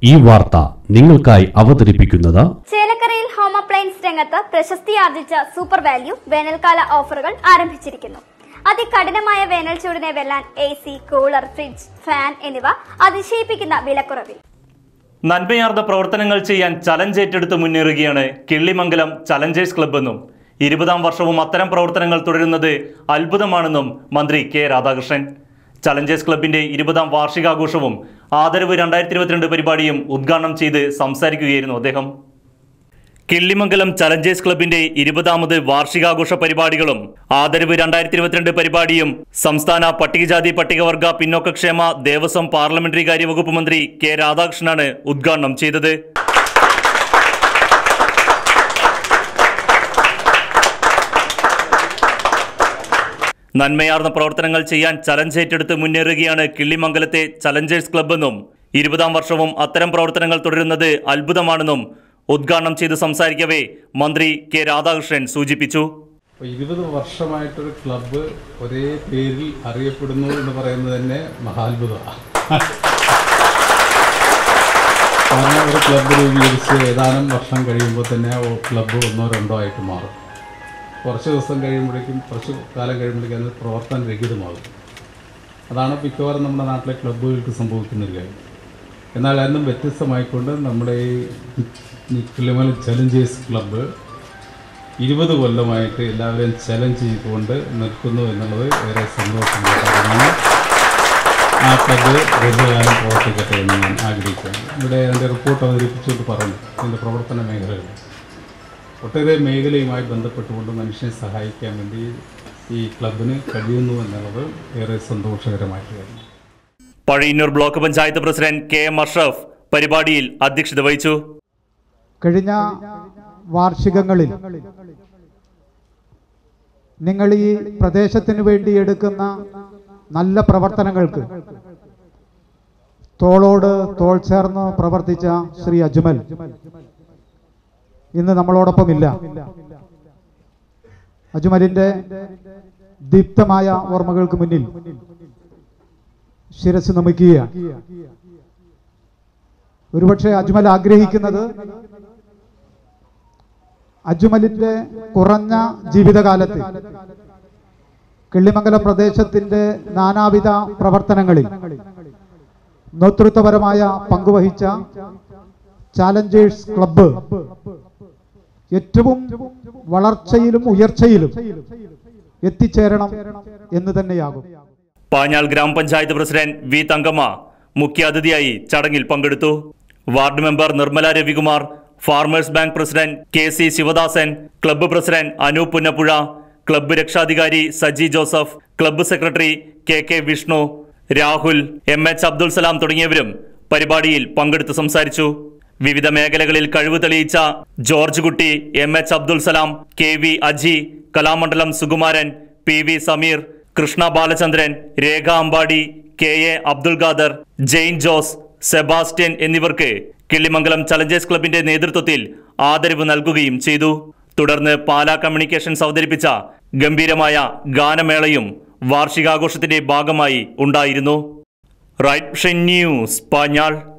ഈ വാർത്ത നിങ്ങൾക്കായി അവതരിപ്പിക്കുന്നത് ചേലക്കരയിൽ ഹോം അപ്ലയൻസ് രംഗത്ത് പ്രശസ്തി ആർജിച്ച സൂപ്പർ വാല്യൂ വേനൽക്കാല ഓഫറുകൾ ആരംഭിച്ചിരിക്കുന്നു അതികഠിനമായ വേനൽ ചൂടിനെ വെല്ലാൻ A C cooler fridge fan എന്നിവ അതിശയിപ്പിക്കുന്ന വിലക്കുറവിൽ നന്മയാർന്ന പ്രവർത്തനങ്ങൾ ചെയ്യാൻ ചലഞ്ച് ഏറ്റെടുത്ത് മുന്നേറുകയാണ് കിള്ളിമംഗലം ചലഞ്ചേഴ്സ് ക്ലബ് എന്നും ഇരുപതാം വർഷവും അത്തരം പ്രവർത്തനങ്ങൾ തുടരുന്നത് അത്ഭുതമാണെന്നും മന്ത്രി കെ രാധാകൃഷ്ണൻ ചലഞ്ചേഴ്സ് ക്ലബിന്റെ ഇരുപതാം വാർഷികാഘോഷവും ആദരവ് രണ്ടായിരത്തി ഇരുപത്തിരണ്ട് പരിപാടിയും ഉദ്ഘാടനം ചെയ്ത് സംസാരിക്കുകയായിരുന്നു അദ്ദേഹം കിള്ളിമംഗലം ചലഞ്ചേഴ്സ് ക്ലബിന്റെ ഇരുപതാമത് വാർഷികാഘോഷ പരിപാടികളും ആദരവ് രണ്ടായിരത്തി ഇരുപത്തിരണ്ട് പരിപാടിയും സംസ്ഥാന പട്ടികജാതി പട്ടികവർഗ പിന്നോക്കക്ഷേമ ദേവസ്വം പാർലമെന്ററി കാര്യ വകുപ്പ് മന്ത്രി കെ രാധാകൃഷ്ണനാണ് ഉദ്ഘാടനം ചെയ്തത് നന്മയാർന്ന പ്രവർത്തനങ്ങൾ ചെയ്യാൻ ചലഞ്ച് ഏറ്റെടുത്ത് മുന്നേറുകയാണ് കിള്ളിമംഗലത്തെ ചലഞ്ചേഴ്സ് ക്ലബ് എന്നും ഇരുപതാം വർഷവും അത്തരം പ്രവർത്തനങ്ങൾ തുടരുന്നത് അത്ഭുതമാണെന്നും ഉദ്ഘാടനം ചെയ്ത് സംസാരിക്കവേ മന്ത്രി കെ രാധാകൃഷ്ണൻ സൂചിപ്പിച്ചു അപ്പോൾ ഇരുപത് വർഷമായിട്ടൊരു ക്ലബ്ബ് ഒരേ പേരിൽ അറിയപ്പെടുന്നു എന്ന് പറയുന്നത് തന്നെ മഹാത്ഭുതമാണ് കാരണം ഒരു ക്ലബ്ബ് രൂപീകരിച്ച് ഏതാനും വർഷം കഴിയുമ്പോൾ തന്നെ ആ ക്ലബ്ബ് ഒന്നോ രണ്ടോ ആയിട്ട് മാറും കുറച്ച് ദിവസം കഴിയുമ്പോഴേക്കും കുറച്ച് കാലം കഴിയുമ്പോഴേക്കും അത് പ്രവർത്തന രഹിതമാകും അതാണ് മിക്കവാറും നമ്മുടെ നാട്ടിലെ ക്ലബ്ബുകൾക്ക് സംഭവിക്കുന്ന ഒരു കാര്യം എന്നാൽ അതിനും വ്യത്യസ്തമായിക്കൊണ്ട് നമ്മുടെ ഈ കിളിമല ചലഞ്ചേഴ്സ് ക്ലബ്ബ് ഇരുപത് കൊല്ലമായിട്ട് എല്ലാവരെയും ചലഞ്ച് ചെയ്തുകൊണ്ട് നിൽക്കുന്നു എന്നുള്ളത് ഏറെ സന്തോഷമുള്ള കാര്യമാണ് ആ ക്ലബ്ബ് ദീർഘകാലം പ്രവർത്തിക്കട്ടെ എന്ന് ഞാൻ ആഗ്രഹിക്കുകയാണ് ഇവിടെ എൻ്റെ റിപ്പോർട്ട് അവതരിപ്പിച്ചുകൊണ്ട് പറഞ്ഞു എൻ്റെ പ്രവർത്തന മേഖലകൾ ഒട്ടേറെ മേഖലയുമായി ബന്ധപ്പെട്ടുകൊണ്ട് മനുഷ്യനെ സഹായിക്കാൻ വേണ്ടി ഈ ക്ലബിന് കഴിയുന്നു എന്നുള്ളത് ഏറെ സന്തോഷകരമായിട്ട് കാര്യമാണ് Pazhayannur block panchayat president K M Ashraf പരിപാടിയിൽ അധ്യക്ഷത വഹിച്ചു കഴിഞ്ഞ വാർഷികങ്ങളിൽ നിങ്ങൾ ഈ പ്രദേശത്തിന് വേണ്ടി എടുക്കുന്ന നല്ല പ്രവർത്തനങ്ങൾക്ക് തോളോട് തോൾ ചേർന്ന് പ്രവർത്തിച്ച ശ്രീ അജ്മൽ ഇന്ന് നമ്മളോടൊപ്പം ഇല്ല അജ്മലിന്റെ ദീപ്തമായ ഓർമ്മകൾക്ക് മുന്നിൽ ശിരസ് നമിക്കുകയാണ് ഒരുപക്ഷെ അജ്മൽ ആഗ്രഹിക്കുന്നത് അജ്മലിന്റെ കുറഞ്ഞ ജീവിതകാലത്ത് കിള്ളിമംഗലം പ്രദേശത്തിന്റെ നാനാവിധ പ്രവർത്തനങ്ങളിൽ നേതൃത്വപരമായ പങ്കുവഹിച്ച ചാലഞ്ചേഴ്സ് ക്ലബ്ബ് ഏറ്റവും വളർച്ചയിലും ഉയർച്ചയിലും എത്തിച്ചേരണം എന്ന് തന്നെയാകും പാഞ്ഞാൾ ഗ്രാമപഞ്ചായത്ത് പ്രസിഡന്റ് വി തങ്കമ്മ മുഖ്യാതിഥിയായി ചടങ്ങിൽ പങ്കെടുത്തു ward member Nirmala Ravikumar farmers bank president K C Sivadasan club president Anoop Punnappuzha club രക്ഷാധികാരി Saji Joseph club secretary K K Vishnu Rahul M H Abdul Salam തുടങ്ങിയവരും പരിപാടിയിൽ പങ്കെടുത്ത് സംസാരിച്ചു വിവിധ മേഖലകളിൽ കഴിവ് തെളിയിച്ച George Kutty M H Abdul Salam K V Aji Kalamandalam Sukumaran P V Sameer Krishna Balachandran Rekha Ambadi K A Abdul Khader Jain Jose Sebastian എന്നിവർക്ക് കിള്ളിമംഗലം ചലഞ്ചേഴ്സ് ക്ലബിന്റെ നേതൃത്വത്തിൽ ആദരവ് നൽകുകയും ചെയ്തു തുടർന്ന് പാലാ കമ്മ്യൂണിക്കേഷൻസ് അവതരിപ്പിച്ച ഗംഭീരമായ ഗാനമേളയും വാർഷികാഘോഷത്തിന്റെ ഭാഗമായി ഉണ്ടായിരുന്നു റൈറ്റ് ന്യൂസ് പാഞ്ഞാൾ